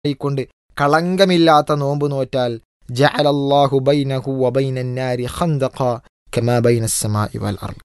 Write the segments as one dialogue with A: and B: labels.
A: കൊണ്ട് കളങ്കമില്ലാത്ത നോമ്പ് നോറ്റാൽ ജഅലല്ലാഹു ബൈനഹു വബൈനന്നാരി ഖന്ദഖ കമാ ബൈനസ്സമാഇ വൽ അർള്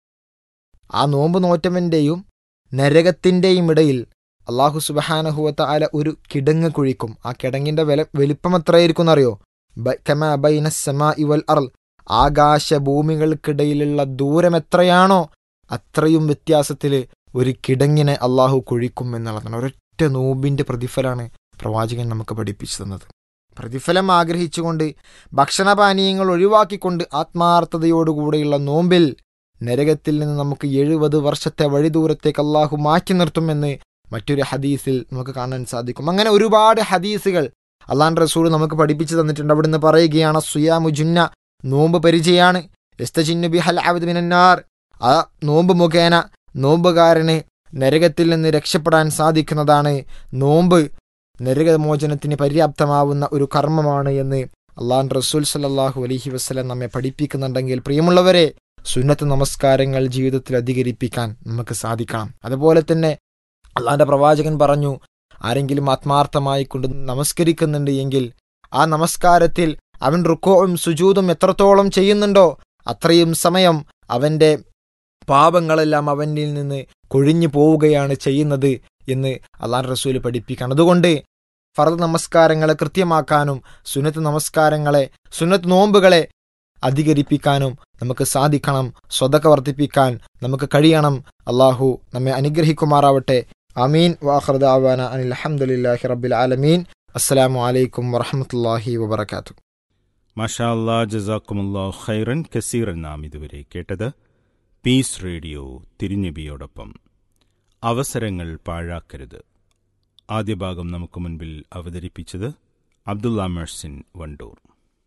A: ആ നോമ്പ് നോറ്റവൻ്റെയും നരകത്തിൻ്റെയും ഇടയിൽ അള്ളാഹു സുബഹാനഹുവത്ത ആല ഒരു കിടങ്ങ് കുഴിക്കും ആ കിടങ്ങിൻ്റെ വില വലിപ്പം എത്രയായിരിക്കും എന്നറിയോ ബ- കമാ ബൈനസ്സമാഇ വൽ അർള് ആകാശ ഭൂമികൾക്കിടയിലുള്ള ദൂരം എത്രയാണോ അത്രയും വ്യത്യാസത്തിൽ ഒരു കിടങ്ങിനെ അള്ളാഹു കുഴിക്കും എന്നുള്ളതാണ് ഒരൊറ്റ നോമ്പിൻ്റെ പ്രതിഫലമാണ് പ്രവാചകൻ നമുക്ക് പഠിപ്പിച്ചു തന്നത് പ്രതിഫലം ആഗ്രഹിച്ചുകൊണ്ട് ഭക്ഷണപാനീയങ്ങൾ ഒഴിവാക്കിക്കൊണ്ട് ആത്മാർത്ഥതയോടുകൂടെയുള്ള നോമ്പിൽ നരകത്തിൽ നിന്ന് നമുക്ക് എഴുപത് വർഷത്തെ വഴിദൂരത്തേക്ക് അള്ളാഹു മാറ്റി നിർത്തുമെന്ന് മറ്റൊരു ഹദീസിൽ നമുക്ക് കാണാൻ സാധിക്കും അങ്ങനെ ഒരുപാട് ഹദീസുകൾ അള്ളാൻ റസൂൽ നമുക്ക് പഠിപ്പിച്ചു തന്നിട്ടുണ്ട് അവിടുന്ന് പറയുകയാണ് സുയാമു ജുന്ന നോമ്പ് പരിചയാണ് എസ്തജിന്നു ബിഹൽ അബ്ദ് മിനന്നാർ ആ നോമ്പ് മുഖേന നോമ്പുകാരന് നരകത്തിൽ നിന്ന് രക്ഷപ്പെടാൻ സാധിക്കുന്നതാണ് നോമ്പ് നരകമോചനത്തിന് പര്യാപ്തമാവുന്ന ഒരു കർമ്മമാണ് എന്ന് അള്ളാൻ റസൂൽ സല്ലല്ലാഹു അലൈഹി വസ്ലം നമ്മെ പഠിപ്പിക്കുന്നുണ്ടെങ്കിൽ പ്രിയമുള്ളവരെ സുന്നത്ത് നമസ്കാരങ്ങൾ ജീവിതത്തിൽ അധികരിപ്പിക്കാൻ നമുക്ക് സാധിക്കണം അതുപോലെ തന്നെ അള്ളാന്റെ പ്രവാചകൻ പറഞ്ഞു ആരെങ്കിലും ആത്മാർത്ഥമായി കൊണ്ട് നമസ്കരിക്കുന്നുണ്ട് എങ്കിൽ ആ നമസ്കാരത്തിൽ അവൻ റുക്കോവും സുജൂതും എത്രത്തോളം ചെയ്യുന്നുണ്ടോ അത്രയും സമയം അവന്റെ പാപങ്ങളെല്ലാം അവനിൽ നിന്ന് കൊഴിഞ്ഞു പോവുകയാണ് ചെയ്യുന്നത് എന്ന് അള്ളാൻ റസൂല് പഠിപ്പിക്കണം അതുകൊണ്ട് ഫറദ് നമസ്കാരങ്ങളെ കൃത്യമാക്കാനും സുന്നത്ത് നമസ്കാരങ്ങളെ സുന്നത്ത് നോമ്പുകളെ അധികരിപ്പിക്കാനും നമുക്ക് സാധിക്കണം സ്വതക്ക വർദ്ധിപ്പിക്കാൻ നമുക്ക് കഴിയണം അള്ളാഹു നമ്മെ അനുഗ്രഹിക്കുമാറാവട്ടെ അമീൻ വാഹൃദാവാന അനിൽ അഹമ്മദില്ലാഹി റബ്ബിൽ ആലമീൻ അസ്സലാമു അലൈക്കും വറഹമത്തല്ലാഹി വബർക്കാത്തു
B: മഷാ അല്ലാ ജസാക്കുമുല്ലാ ഖൈറൻ കസീറൻ നാം ഇതുവരെ കേട്ടത് പീസ് റേഡിയോ തിരുനബിയോടൊപ്പം അവസരങ്ങൾ പാഴാക്കരുത് ആദ്യ ഭാഗം നമുക്ക് മുൻപിൽ അവതരിപ്പിച്ചത് അബ്ദുള്ള മെഴ്സിൻ വണ്ടൂർ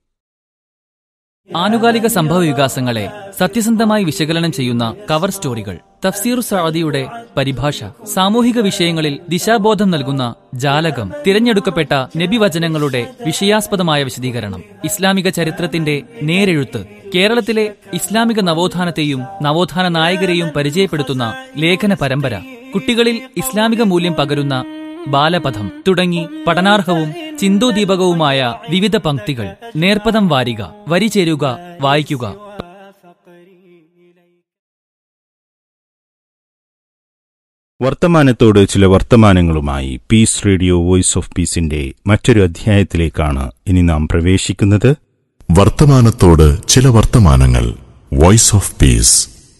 C: ആനുകാലിക സംഭവ വികാസങ്ങളെ സത്യസന്ധമായി വിശകലനം ചെയ്യുന്ന കവർ സ്റ്റോറികൾ തഫ്സീർ സഅദിയുടെ പരിഭാഷ സാമൂഹിക വിഷയങ്ങളിൽ ദിശാബോധം നൽകുന്ന ജാലകം തിരഞ്ഞെടുക്കപ്പെട്ട നബിവചനങ്ങളുടെ വിഷയാസ്പദമായ വിശദീകരണം ഇസ്ലാമിക ചരിത്രത്തിന്റെ നേരെഴുത്ത് കേരളത്തിലെ ഇസ്ലാമിക നവോത്ഥാനത്തെയും നവോത്ഥാന നായകരെയും പരിചയപ്പെടുത്തുന്ന ലേഖന പരമ്പര കുട്ടികളിൽ ഇസ്ലാമിക മൂല്യം പകരുന്ന ബാലപഥം തുടങ്ങി പഠനാർഹവും ചിന്തോദീപകവുമായ വിവിധ പംക്തികൾ നേർപ്പദം വാരിക വരി ചേരുക വായിക്കുക
B: വർത്തമാനത്തോട് ചില വർത്തമാനങ്ങളുമായി peace radio voice of peace മറ്റൊരു അധ്യായത്തിലേക്കാണ് ഇനി നാം പ്രവേശിക്കുന്നത്
D: വർത്തമാനത്തോട് ചില വർത്തമാനങ്ങൾ വോയിസ് ഓഫ് പീസ്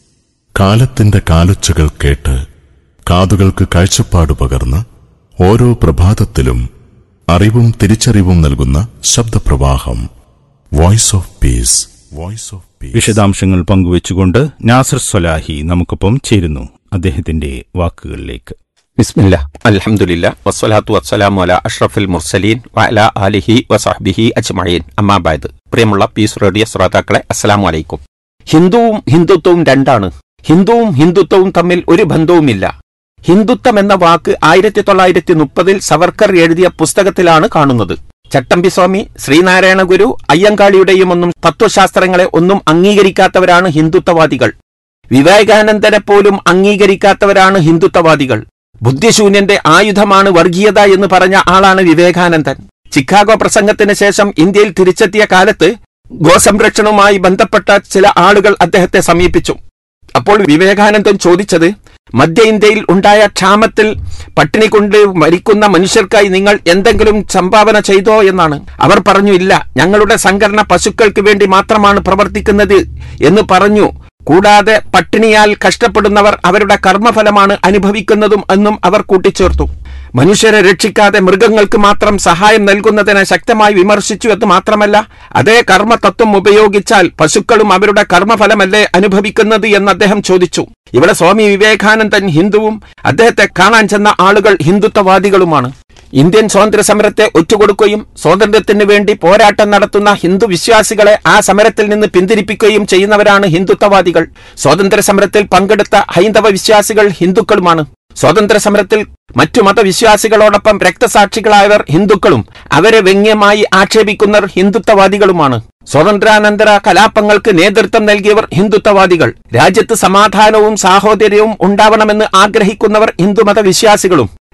D: കാലത്തിന്റെ കാലൊച്ചകൾ കേട്ട് കാതുകൾക്ക് കാഴ്ചപ്പാട് പകർന്ന് ഓരോ പ്രഭാതത്തിലും അറിവും തിരിച്ചറിവും നൽകുന്ന ശബ്ദപ്രവാഹം voice of peace voice of peace
B: വിശദാംശങ്ങൾ പങ്കുവച്ചുകൊണ്ട് നാസർ സൊലാഹി നമുക്കൊപ്പം ചേരുന്നു അദ്ദേഹത്തിന്റെ വാക്കുകളിലേക്ക്
E: ബിസ്മില്ല അൽഹംദുലില്ല വസ്സലാത്തു വസ്സലാമു അല അഷ്റഫുൽ മുർസലീൻ വഅല ആലിഹി വസഹ്ബിഹി അജ്മഈൻ അമ്മാബാദ് പ്രിയമുള്ള പീസ് റേഡിയോ ശ്രോതാക്കളെ അസ്സലാമു അലൈക്കും ഹിന്ദുവും ഹിന്ദുത്വവും രണ്ടാണ് ഹിന്ദുവും ഹിന്ദുത്വവും തമ്മിൽ ഒരു ബന്ധവുമില്ല ഹിന്ദുത്വം എന്ന വാക്ക് ആയിരത്തി തൊള്ളായിരത്തി മുപ്പതിൽ സവർക്കർ എഴുതിയ പുസ്തകത്തിലാണ് കാണുന്നത് ചട്ടമ്പി സ്വാമി ശ്രീനാരായണ ഗുരു അയ്യങ്കാളിയുടെയും ഒന്നും തത്വശാസ്ത്രങ്ങളെ ഒന്നും അംഗീകരിക്കാത്തവരാണ് ഹിന്ദുത്വവാദികൾ വിവേകാനന്ദനെ പോലും അംഗീകരിക്കാത്തവരാണ് ഹിന്ദുത്വവാദികൾ ബുദ്ധിശൂന്യന്റെ ആയുധമാണ് വർഗീയത എന്ന് പറഞ്ഞ ആളാണ് വിവേകാനന്ദൻ ചിക്കാഗോ പ്രസംഗത്തിന് ശേഷം ഇന്ത്യയിൽ തിരിച്ചെത്തിയ കാലത്ത് ഗോസംരക്ഷണവുമായി ബന്ധപ്പെട്ട ചില ആളുകൾ അദ്ദേഹത്തെ സമീപിച്ചു അപ്പോൾ വിവേകാനന്ദൻ ചോദിച്ചത് മധ്യ ഇന്ത്യയിൽ ഉണ്ടായ ക്ഷാമത്തിൽ പട്ടിണി കൊണ്ട് മരിക്കുന്ന മനുഷ്യർക്കായി നിങ്ങൾ എന്തെങ്കിലും സംഭാവന ചെയ്തോ എന്നാണ് അവർ പറഞ്ഞു ഇല്ല ഞങ്ങളുടെ സംഘടന പശുക്കൾക്ക് വേണ്ടി മാത്രമാണ് പ്രവർത്തിക്കുന്നത് എന്ന് പറഞ്ഞു കൂടാതെ പട്ടിണിയാൽ കഷ്ടപ്പെടുന്നവർ അവരുടെ കർമ്മഫലമാണ് അനുഭവിക്കുന്നതും എന്നും അവർ കൂട്ടിച്ചേർത്തു മനുഷ്യരെ രക്ഷിക്കാതെ മൃഗങ്ങൾക്ക് മാത്രം സഹായം നൽകുന്നതിനെ ശക്തമായി വിമർശിച്ചു എന്ന് മാത്രമല്ല അതേ കർമ്മതത്വം ഉപയോഗിച്ചാൽ പശുക്കളും അവരുടെ കർമ്മഫലമല്ലേ അനുഭവിക്കുന്നത് എന്ന് അദ്ദേഹം ചോദിച്ചു ഇവിടെ സ്വാമി വിവേകാനന്ദൻ ഹിന്ദുവും അദ്ദേഹത്തെ കാണാൻ ചെന്ന ആളുകൾ ഹിന്ദുത്വവാദികളുമാണ് ഇന്ത്യൻ സ്വാതന്ത്ര്യ സമരത്തെ ഒറ്റുകൊടുക്കുകയും സ്വാതന്ത്ര്യത്തിന് വേണ്ടി പോരാട്ടം നടത്തുന്ന ഹിന്ദു വിശ്വാസികളെ ആ സമരത്തിൽ നിന്ന് പിന്തിരിപ്പിക്കുകയും ചെയ്യുന്നവരാണ് ഹിന്ദുത്വവാദികൾ സ്വാതന്ത്ര്യ സമരത്തിൽ പങ്കെടുത്ത ഹൈന്ദവ വിശ്വാസികൾ ഹിന്ദുക്കളുമാണ് സ്വാതന്ത്ര്യ സമരത്തിൽ മറ്റു മതവിശ്വാസികളോടൊപ്പം രക്തസാക്ഷികളായവർ ഹിന്ദുക്കളും അവരെ വ്യംഗ്യമായി ആക്ഷേപിക്കുന്നവർ ഹിന്ദുത്വവാദികളുമാണ് സ്വാതന്ത്ര്യാനന്തര കലാപങ്ങൾക്ക് നേതൃത്വം നൽകിയവർ ഹിന്ദുത്വവാദികൾ രാജ്യത്ത് സമാധാനവും സാഹോദര്യവും ഉണ്ടാവണമെന്ന് ആഗ്രഹിക്കുന്നവർ ഹിന്ദുമത വിശ്വാസികളും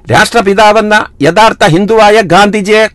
E: രാഷ്ട്രപിതാവെന്ന യഥാർത്ഥ ഹിന്ദുവായ ഗാന്ധിജിയെ